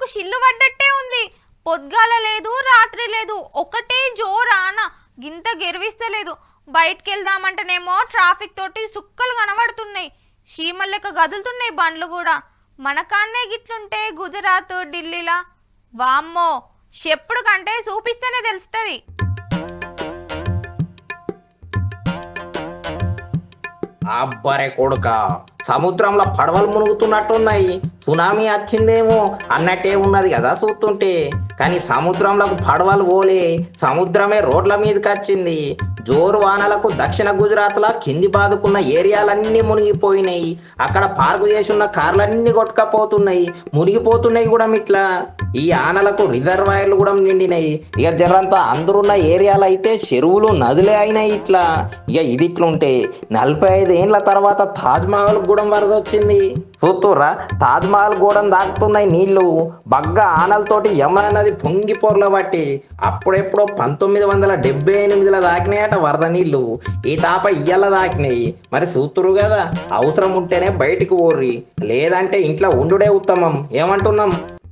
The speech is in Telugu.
ఆనలకు షిల్లు పడ్డట్టే ఉంది పొద్గాల లేదు రాత్రి లేదు ఒకటే జోరాన గింత గెరివిస్తలేదు బయటికి వెళ్దామంటేనేమో ట్రాఫిక్ తోటి సుక్కలు కనబడుతున్నాయి చీమల లెక్క గదులుతున్నాయి బండ్లు కూడా మన కాన్నే గిట్లుంటే గుజరాత్ ఢిల్లీలా వామ్మో చెప్పుడు కంటే చూపిస్తేనే తెలుస్తుంది అబ్బరే కొడుక సముద్రంలో పడవలు మునుగుతున్నట్టున్నాయి సునామీ వచ్చిందేమో అన్నట్టే ఉన్నది కదా చూస్తుంటే కానీ సముద్రంలోకి పడవలు పోలే సముద్రమే రోడ్ల మీదకి వచ్చింది జోరు వానలకు దక్షిణ గుజరాత్లో కింది బాదుకున్న ఏరియాలన్నీ మునిగిపోయినాయి అక్కడ పార్కు చేసి ఉన్న కార్లన్నీ కొట్టుకపోతున్నాయి మునిగిపోతున్నాయి కూడా ఇట్లా ఈ ఆనలకు రిజర్వాయర్లు కూడా నిండినాయి ఇక జరంతా అందరున్న ఏరియాలు అయితే చెరువులు నదులే అయినాయి ఇట్లా ఇక ఇది ఇట్లుంటే నలభై ఐదు ఏండ్ల తర్వాత తాజ్ మహల్ గూడెం వరద వచ్చింది చూస్తుర్రా తాజ్ మహల్ గూడెం దాటుతున్నాయి నీళ్లు బగ్గా ఆనలతోటి యమునా నది పొంగి పొర్ల బట్టి అప్పుడెప్పుడో పంతొమ్మిది వందల డెబ్బై ఎనిమిదిలో దాకినాయట వరద నీళ్లు ఈ తాప ఇయ్యాల దాకినాయి మరి చూస్తురు కదా అవసరం ఉంటేనే బయటికి ఓర్రి లేదంటే ఇంట్లో ఉండుడే ఉత్తమం ఏమంటున్నాం